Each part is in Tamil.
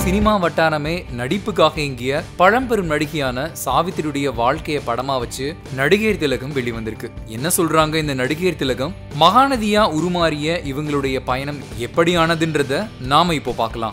சினிமா வட்டாரமே நடிப்புக்காக இயங்கிய பழம்பெரும் நடிகையான சாவித்திரியுடைய வாழ்க்கைய படமா வச்சு நடிகையர் திலகம் வெளிவந்திருக்கு என்ன சொல்றாங்க இந்த நடிகையர் திலகம் மகாநதியா உருமாறிய இவங்களுடைய பயணம் எப்படியானதுன்றத நாம இப்போ பார்க்கலாம்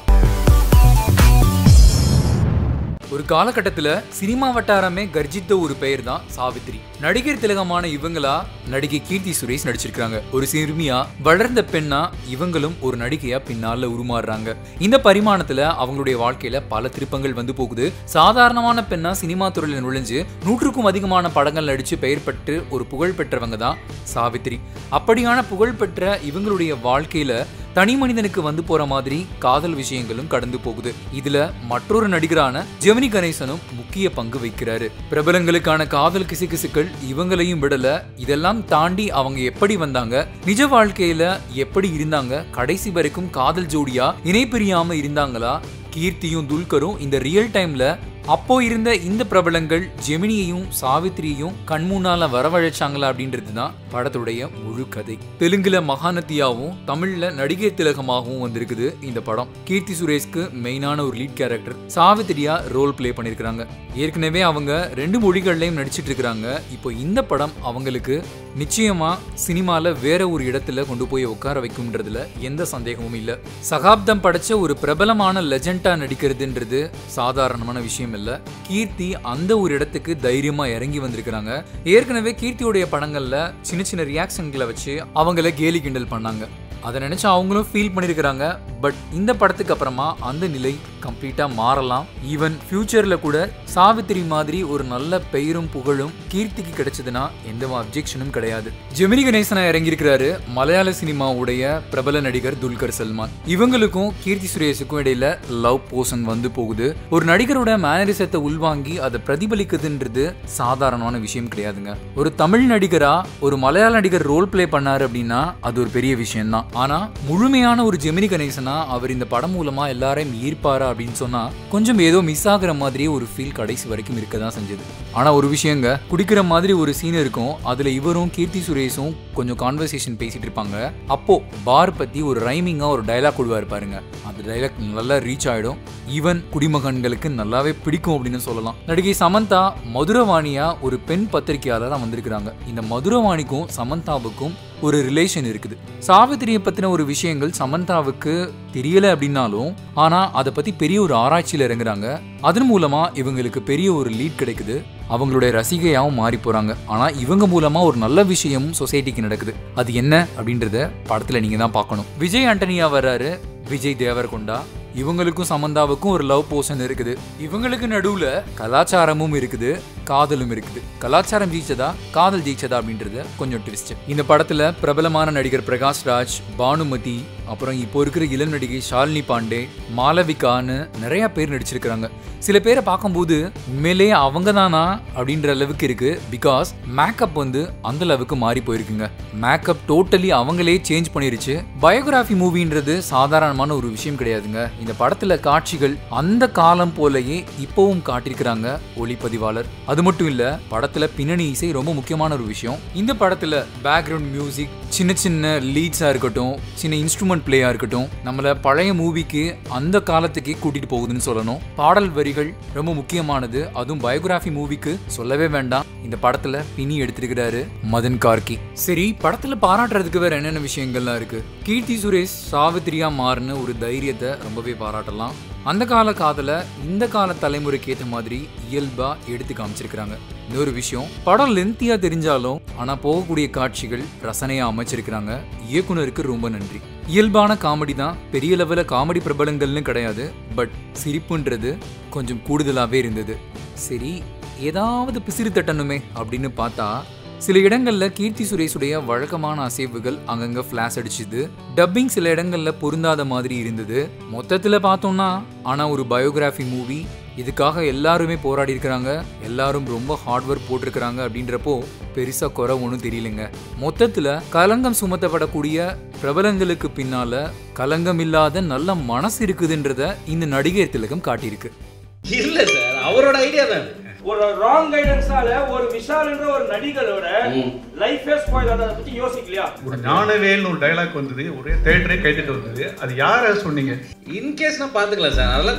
ஒரு காலகட்டத்துல சினிமா வட்டாரமே கர்ஜித்த ஒரு பெயர் தான் சாவித்ரி நடிகர் திலகமான இவங்களா நடிகை கீர்த்தி சுரேஷ் நடிச்சிருக்காங்க ஒரு சிறுமியா வளர்ந்த பெண்ணா இவங்களும் ஒரு நடிகையா பின்னால உருமாறுறாங்க இந்த பரிமாணத்துல அவங்களுடைய வாழ்க்கையில பல திருப்பங்கள் வந்து போகுது சாதாரணமான பெண்ணா சினிமா துறையில நுழைஞ்சு நூற்றுக்கும் அதிகமான படங்கள் நடிச்சு பெயர் பெற்று ஒரு புகழ் பெற்றவங்க தான் சாவித்ரி அப்படியான புகழ் பெற்ற இவங்களுடைய வாழ்க்கையில தனி மனிதனுக்கு வந்து போற மாதிரி காதல் விஷயங்களும் கடந்து போகுது இதுல மற்றொரு நடிகரான ஜெமினி கணேசனும் முக்கிய பங்கு வைக்கிறாரு பிரபலங்களுக்கான காதல் கிசுகிசுக்கள் இவங்களையும் விடல இதெல்லாம் தாண்டி அவங்க எப்படி வந்தாங்க நிஜ வாழ்க்கையில எப்படி இருந்தாங்க கடைசி வரைக்கும் காதல் ஜோடியா இணை பிரியாம இருந்தாங்களா கீர்த்தியும் துல்கரும் இந்த ரியல் டைம்ல அப்போ இருந்த இந்த பிரபலங்கள் ஜெமினியையும் சாவித்திரியையும் கண்முன்னால வரவழைச்சாங்களா அப்படின்றது தான் படத்துடைய முழு கதை தெலுங்குல மகாநத்தியாவும் தமிழ்ல நடிகை திலகமாகவும் வந்திருக்குது இந்த படம் கீர்த்தி சுரேஷ்க்கு மெயினான ஒரு லீட் கேரக்டர் சாவித்திரியா ரோல் ப்ளே பண்ணிருக்காங்க ஏற்கனவே அவங்க ரெண்டு மொழிகள்லயும் நடிச்சிட்டு இருக்காங்க இப்போ இந்த படம் அவங்களுக்கு நிச்சயமா சினிமால வேற ஒரு இடத்துல கொண்டு போய் உட்கார வைக்கும்ன்றதுல எந்த சந்தேகமும் இல்ல சகாப்தம் படைச்ச ஒரு பிரபலமான லெஜெண்டா நடிக்கிறதுன்றது சாதாரணமான விஷயம் இல்ல கீர்த்தி அந்த ஒரு இடத்துக்கு தைரியமா இறங்கி வந்திருக்கிறாங்க ஏற்கனவே கீர்த்தியுடைய படங்கள்ல சின்ன சின்ன ரியாக்ஷன்களை வச்சு அவங்கள கேலி கிண்டல் பண்ணாங்க அதை நினைச்சு அவங்களும் ஃபீல் பண்ணியிருக்கிறாங்க பட் இந்த படத்துக்கு அப்புறமா அந்த நிலை கம்ப்ளீட்டா மாறலாம் ஈவன் ஃபியூச்சர்ல கூட சாவித்திரி மாதிரி ஒரு நல்ல பெயரும் புகழும் கீர்த்திக்கு கிடைச்சதுன்னா எந்த அப்ஜெக்ஷனும் கிடையாது ஜெமினி கணேசனா இறங்கியிருக்கிறாரு மலையாள சினிமாவுடைய பிரபல நடிகர் துல்கர் சல்மான் இவங்களுக்கும் கீர்த்தி சுரேஷுக்கும் இடையில லவ் போஷன் வந்து போகுது ஒரு நடிகரோட மேனரிசத்தை உள்வாங்கி அதை பிரதிபலிக்குதுன்றது சாதாரணமான விஷயம் கிடையாதுங்க ஒரு தமிழ் நடிகரா ஒரு மலையாள நடிகர் ரோல் ப்ளே பண்ணாரு அப்படின்னா அது ஒரு பெரிய விஷயம் தான் ஆனா முழுமையான ஒரு ஜெமினி கணேசனா அவர் இந்த படம் மூலமா எல்லாரையும் ஈர்ப்பாரா அப்படின்னு சொன்னா கொஞ்சம் ஏதோ மிஸ் ஆகுற மாதிரியே ஒரு ஃபீல் கடைசி வரைக்கும் இருக்க தான் செஞ்சது ஆனா ஒரு விஷயங்க குடிக்கிற மாதிரி ஒரு சீன் இருக்கும் அதுல இவரும் கீர்த்தி சுரேஷும் கொஞ்சம் கான்வர்சேஷன் பேசிட்டு இருப்பாங்க அப்போ பார் பத்தி ஒரு ரைமிங்கா ஒரு டைலாக் விடுவாரு பாருங்க அந்த டைலாக் நல்லா ரீச் ஆயிடும் ஈவன் குடிமகன்களுக்கு நல்லாவே பிடிக்கும் அப்படின்னு சொல்லலாம் நடிகை சமந்தா மதுரவாணியா ஒரு பெண் பத்திரிகையாளராக வந்திருக்கிறாங்க இந்த மதுரவாணிக்கும் சமந்தாவுக்கும் ஒரு ரிலேஷன் இருக்குது சாவித்திரியை பத்தின ஒரு விஷயங்கள் சமந்தாவுக்கு தெரியல அப்படின்னாலும் ஆனா அதை பத்தி பெரிய ஒரு ஆராய்ச்சியில இறங்குறாங்க அதன் மூலமா இவங்களுக்கு பெரிய ஒரு லீட் கிடைக்குது அவங்களுடைய ரசிகையாவும் மாறி போறாங்க ஆனா இவங்க மூலமா ஒரு நல்ல விஷயமும் சொசைட்டிக்கு நடக்குது அது என்ன அப்படின்றத படத்துல நீங்க தான் பார்க்கணும் விஜய் ஆண்டனியா வர்றாரு விஜய் தேவரகொண்டா இவங்களுக்கும் சமந்தாவுக்கும் ஒரு லவ் போர்ஷன் இருக்குது இவங்களுக்கு நடுவுல கலாச்சாரமும் இருக்குது காதலும் இருக்குது கலாச்சாரம் ஜெயிச்சதா காதல் ஜெயிச்சதா அப்படின்றது கொஞ்சம் ட்விஸ்ட் இந்த படத்துல பிரபலமான நடிகர் பிரகாஷ் ராஜ் பானுமதி அப்புறம் இப்போ இருக்கிற இளம் நடிகை ஷாலினி பாண்டே மாலவிகான்னு நிறைய பேர் நடிச்சிருக்கிறாங்க சில பேரை பார்க்கும்போது உண்மையிலேயே அவங்க தானா அப்படின்ற அளவுக்கு இருக்கு பிகாஸ் மேக்கப் வந்து அந்த அளவுக்கு மாறி போயிருக்குங்க மேக்கப் டோட்டலி அவங்களே சேஞ்ச் பண்ணிருச்சு பயோகிராஃபி மூவின்றது சாதாரணமான ஒரு விஷயம் கிடையாதுங்க இந்த படத்துல காட்சிகள் அந்த காலம் போலயே இப்பவும் காட்டியிருக்கிறாங்க ஒளிப்பதிவாளர் அது மட்டும் இல்ல படத்துல பின்னணி இசை ரொம்ப முக்கியமான ஒரு விஷயம் இந்த படத்துல பேக்ரவுண்ட் மியூசிக் சின்ன சின்ன லீட்ஸா இருக்கட்டும் சின்ன இன்ஸ்ட்ருமெண்ட் பிளேயா இருக்கட்டும் நம்மள பழைய மூவிக்கு அந்த காலத்துக்கே கூட்டிட்டு போகுதுன்னு சொல்லணும் பாடல் வரிகள் ரொம்ப முக்கியமானது அதுவும் பயோகிராஃபி மூவிக்கு சொல்லவே வேண்டாம் இந்த படத்துல பினி எடுத்திருக்கிறாரு மதன் கார்கி சரி படத்துல பாராட்டுறதுக்கு வேற என்னென்ன விஷயங்கள்லாம் இருக்கு கீர்த்தி சுரேஷ் சாவித்திரியா மாறுன ஒரு தைரியத்தை ரொம்பவே பாராட்டலாம் அந்த கால காதல இந்த கால தலைமுறைக்கு ஏற்ற மாதிரி இயல்பா எடுத்து காமிச்சிருக்கிறாங்க இன்னொரு விஷயம் படம் லென்த்தியா தெரிஞ்சாலும் ஆனா போகக்கூடிய காட்சிகள் ரசனையா அமைச்சிருக்கிறாங்க இயக்குனருக்கு ரொம்ப நன்றி இயல்பான காமெடி தான் பெரிய லெவல காமெடி பிரபலங்கள்னு கிடையாது பட் சிரிப்புன்றது கொஞ்சம் கூடுதலாவே இருந்தது சரி ஏதாவது பிசிறு தட்டணுமே அப்படின்னு பார்த்தா சில இடங்கள்ல கீர்த்தி சுரேஷுடைய வழக்கமான அசைவுகள் அங்கங்க ஃபிளாஷ் அடிச்சுது டப்பிங் சில இடங்கள்ல பொருந்தாத மாதிரி இருந்தது மொத்தத்துல பார்த்தோம்னா ஆனா ஒரு பயோகிராஃபி மூவி இதுக்காக எல்லாருமே போராடி இருக்கிறாங்க எல்லாரும் ரொம்ப ஹார்ட் ஒர்க் போட்டிருக்கிறாங்க அப்படின்றப்போ பெருசா குறை ஒன்றும் தெரியலங்க மொத்தத்துல கலங்கம் சுமத்தப்படக்கூடிய பிரபலங்களுக்கு பின்னால கலங்கம் இல்லாத நல்ல மனசு இருக்குதுன்றத இந்த நடிகர் திலகம் காட்டியிருக்கு இல்ல சார் அவரோட ஐடியா தான் ஒரு ராங் கைடன்ஸால ஒரு விஷால் என்ற ஒரு நடிகரோட லைஃபே ஸ்பாயில் அதை பத்தி யோசிக்கலையா ஒரு ஞானவேல்னு ஒரு டைலாக் வந்தது ஒரே தேட்டரே கைட்டுட்டு வந்தது அது யாரை சொன்னீங்க இன்கேஸ் நான் பாத்துக்கலாம் சார் அதெல்லாம்